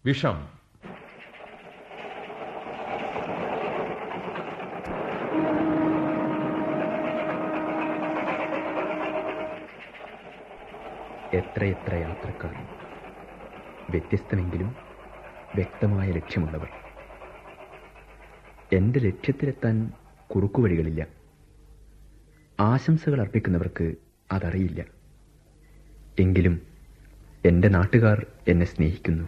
വിഷം എത്രയെത്ര യാത്രക്കാർ വ്യത്യസ്തമെങ്കിലും വ്യക്തമായ ലക്ഷ്യമുള്ളവർ എൻ്റെ ലക്ഷ്യത്തിലെത്താൻ കുറുക്കുവഴികളില്ല ആശംസകൾ അർപ്പിക്കുന്നവർക്ക് അതറിയില്ല എങ്കിലും എൻ്റെ നാട്ടുകാർ എന്നെ സ്നേഹിക്കുന്നു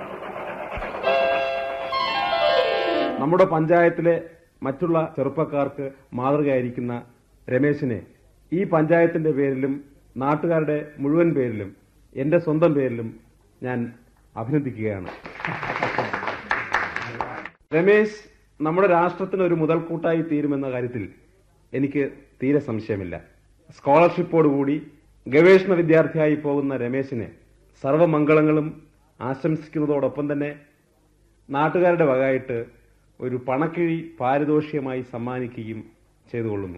നമ്മുടെ പഞ്ചായത്തിലെ മറ്റുള്ള ചെറുപ്പക്കാർക്ക് മാതൃകയായിരിക്കുന്ന രമേശിനെ ഈ പഞ്ചായത്തിന്റെ പേരിലും നാട്ടുകാരുടെ മുഴുവൻ പേരിലും എന്റെ സ്വന്തം പേരിലും ഞാൻ അഭിനന്ദിക്കുകയാണ് രമേശ് നമ്മുടെ രാഷ്ട്രത്തിന് ഒരു മുതൽക്കൂട്ടായി തീരുമെന്ന കാര്യത്തിൽ എനിക്ക് തീരെ സംശയമില്ല സ്കോളർഷിപ്പോടുകൂടി ഗവേഷണ വിദ്യാർത്ഥിയായി പോകുന്ന രമേശിനെ സർവമംഗളങ്ങളും ആശംസിക്കുന്നതോടൊപ്പം തന്നെ നാട്ടുകാരുടെ വകയായിട്ട് ഒരു പണക്കിഴി പാരിതോഷികമായി സമ്മാനിക്കുകയും ചെയ്തുകൊള്ളുന്നു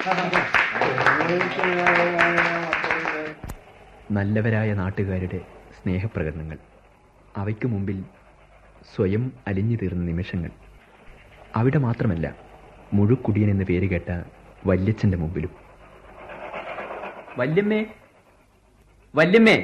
നല്ലവരായ നാട്ടുകാരുടെ സ്നേഹപ്രകടനങ്ങൾ അവയ്ക്ക് മുമ്പിൽ സ്വയം അലിഞ്ഞു തീർന്ന നിമിഷങ്ങൾ അവിടെ മാത്രമല്ല മുഴുക്കുടിയൻ എന്ന് പേര് കേട്ട വല്യച്ഛന്റെ മുമ്പിലും വല്യമ്മേ വല്യമ്മേ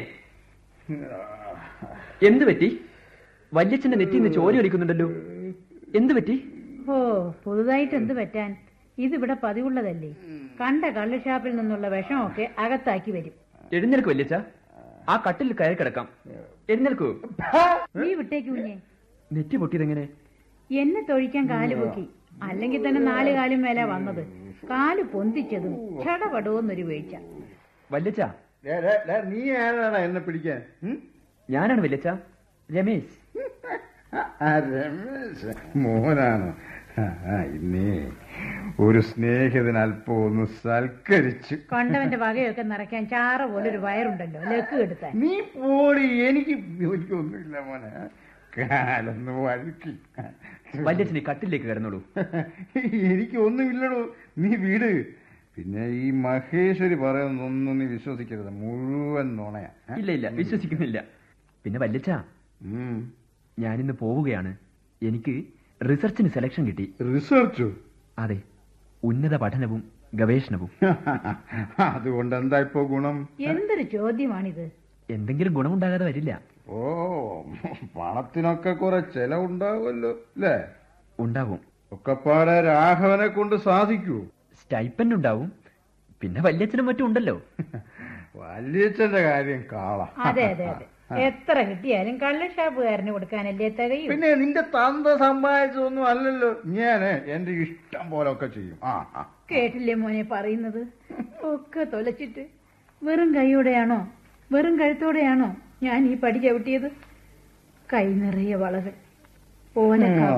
എന്ത് പറ്റി വല്യച്ഛന്റെ നെറ്റിന്ന് ചോര ഒലിക്കുന്നുണ്ടല്ലോ എന്ത് പറ്റി ഓ പുതുതായിട്ട് എന്ത് പറ്റാൻ ഇതിവിടെ പതിവുള്ളതല്ലേ കണ്ട കള്ളുഷാപ്പിൽ നിന്നുള്ള വിഷമൊക്കെ അകത്താക്കി വരും എഴുന്നേൽക്കു വല്യച്ഛ ആ കട്ടിൽ കയറി കിടക്കാം എഴുന്നേൽക്കൂ നീ വിട്ടേക്ക് കുഞ്ഞെ നെറ്റി പൊട്ടിയതെങ്ങനെ എന്നെ തൊഴിക്കാൻ കാല് പൊക്കി അല്ലെങ്കിൽ തന്നെ നാല് കാലും മേലെ വന്നത് കാല് പൊന്തിച്ചതും ചടപടോന്നൊരു വീഴ്ച വല്യച്ഛ ഡേ, ഡേ, ഡേ, നീ ആരാടാ എന്നെ പിടിക്കാൻ ഉം? ഞാനാണ് വല്യച്ഛ രമേശ് ആ രമേശ് മോനാണ് ആ, ആ, ഇന്നേ ഒരു സ്നേഹിതൻ അല്പം ഒന്ന് സൽക്കരിച്ചു കൊണ്ടവന്റെ വകയൊക്കെ നിറയ്ക്കാൻ ചാറ പോലൊരു വയറുണ്ടല്ലോ ലക്ക് കെടുത്താൻ നീ പോടി എനിക്ക് എനിക്കൊന്നുമില്ല മോനെ കാലൊന്ന് വഴുക്കി വല്യച്ഛനെ കട്ടിലേക്ക് കിടന്നോളൂ എനിക്കൊന്നുമില്ലടോ നീ വീട് പിന്നെ ഈ മഹേശ്വരി പറയുന്നൊന്നും നീ വിശ്വസിക്കരുത് മുഴുവൻ നുണയാ ഏ? ഇല്ല ഇല്ല വിശ്വസിക്കുന്നില്ല പിന്നെ വല്യച്ഛ ഉം. ഞാനിന്ന് പോവുകയാണ് എനിക്ക് റിസർച്ചിന് സെലക്ഷൻ കിട്ടി റിസർച്ചോ അതെ ഉന്നത പഠനവും ഗവേഷണവും അതുകൊണ്ട് എന്താ ഇപ്പോ ഗുണം എന്തൊരു ചോദ്യമാണിത് എന്തെങ്കിലും ഗുണമുണ്ടാകാതെ വരില്ല ഓ പണത്തിനൊക്കെ കുറെ ചെലവുണ്ടാവുമല്ലോ അല്ലേ ഉണ്ടാവും ഒക്കെപ്പാടെ രാഘവനെ കൊണ്ട് സാധിക്കൂ സ്റ്റൈപ്പൻ ഉണ്ടാവും പിന്നെ വല്യച്ഛനും മറ്റും ഉണ്ടല്ലോ വല്യച്ഛന്റെ കാര്യം കാള അതെ അതെ അതെ എത്ര കിട്ടിയാലും കള്ളുഷാപ്പുകാരന് കൊടുക്കാനല്ലേ തികയൂ പിന്നെ നിന്റെ തന്ത സമ്പാദിച്ചതൊന്നും അല്ലല്ലോ ഞാന് എന്റെ ഇഷ്ടം പോലെ ഒക്കെ ചെയ്യും ആ ആ. കേട്ടില്ലേ മോനെ പറയുന്നത് ഒക്കെ തൊലച്ചിട്ട് വെറും കൈയോടെയാണോ വെറും കഴുത്തോടെയാണോ ഞാൻ ഈ പടി ചവിട്ടിയത് കൈ നിറയെ വളകൾ ഓനക്ക